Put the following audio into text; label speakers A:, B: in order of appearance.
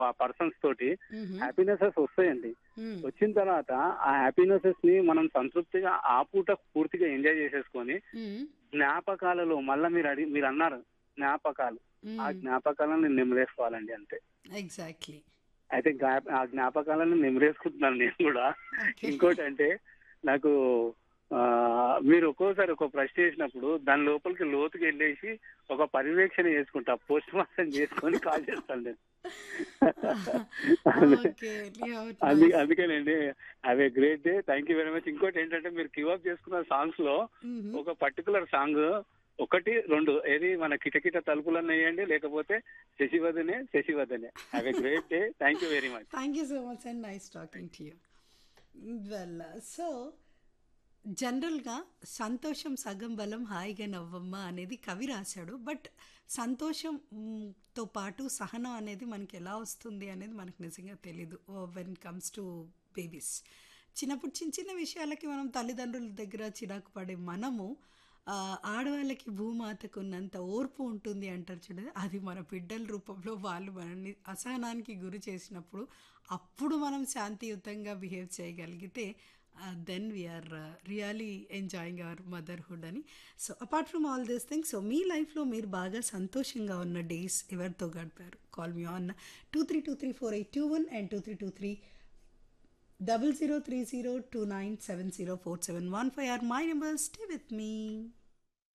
A: Persons తోటి
B: మ్మ్.
A: Happinesses వస్తాయండి
B: మ్మ్.
A: వచ్చిన తర్వాత ఆ హ్యాపీనెసెస్ ని మనం సంతృప్తిగా ఆ పూట పూర్తిగా ఎంజాయ్ చేసేసుకొని
B: మ్మ్.
A: జ్ఞాపకాలలో మళ్ళీ మీరు అడిగి మీరు అన్నారు జ్ఞాపకాలు ఆ
B: మ్మ్.
A: జ్ఞాపకాలను నెమరేసుకోవాలండి అంతే
B: ఎగ్జాక్ట్లీ
A: అయితే జ్ఞా- ఆ జ్ఞాపకాలను నెమరేసుకుంటున్నాను నేను కూడా
B: ఓకే.
A: ఇంకోటి అంటే నాకు ఆ, మీరు ఒక్కోసారి ఒక ప్రశ్న చేసినప్పుడు దాని లోపలికి లోతుకి వెళ్ళేసి ఒక పర్యవేక్షణ చేసుకుంటా పోస్ట్ మార్టం చేసుకొని కాల్ చేస్తాను నేను
B: ఓకే
A: అందు అందుకేనండి అవి great day thank you very much ఇంకోటి ఏంటంటే మీరు గివ్ అప్ చేసుకున్న సాంగ్స్ లో ఒక పర్టికులర్ సాంగ్ ఒకటి రెండు ఏది మన కిటకిట తలుపులన్న వేయండి లేకపోతే Sasivadane Sasivadane have a great day thank you very much
B: thank you so much and nice talking to you well so జనరల్గా సంతోషం సగం బలం హాయిగా నవ్వమ్మ అనేది కవి రాశాడు బట్ సంతోషం మ్, తో పాటు సహనం అనేది మనకి ఎలా వస్తుంది అనేది మనకు నిజంగా తెలీదు వెన్ కమ్స్ టు బేబీస్ చిన్నప్పుడు చిన్న చిన్న విషయాలకి మనం తల్లిదండ్రుల దగ్గర చిరాకు పడే మనము ఆ, ఆడవాళ్ళకి భూమాతకు ఉన్నంత ఓర్పు ఉంటుంది అంటారు చూడండి అది మన బిడ్డల రూపంలో వాళ్ళు మనల్ని అసహనానికి గురి చేసినప్పుడు అప్పుడు మనం శాంతియుతంగా బిహేవ్ చేయగలిగితే then we are really enjoying our motherhood అని so apart from all these things so మీ లైఫ్లో మీరు బాగా సంతోషంగా ఉన్న డేస్ ఎవరితో గడిపారు call me on two three two three four eight two one and two three two three double zero three zero two nine seven zero four seven one five are my numbers. Stay with me.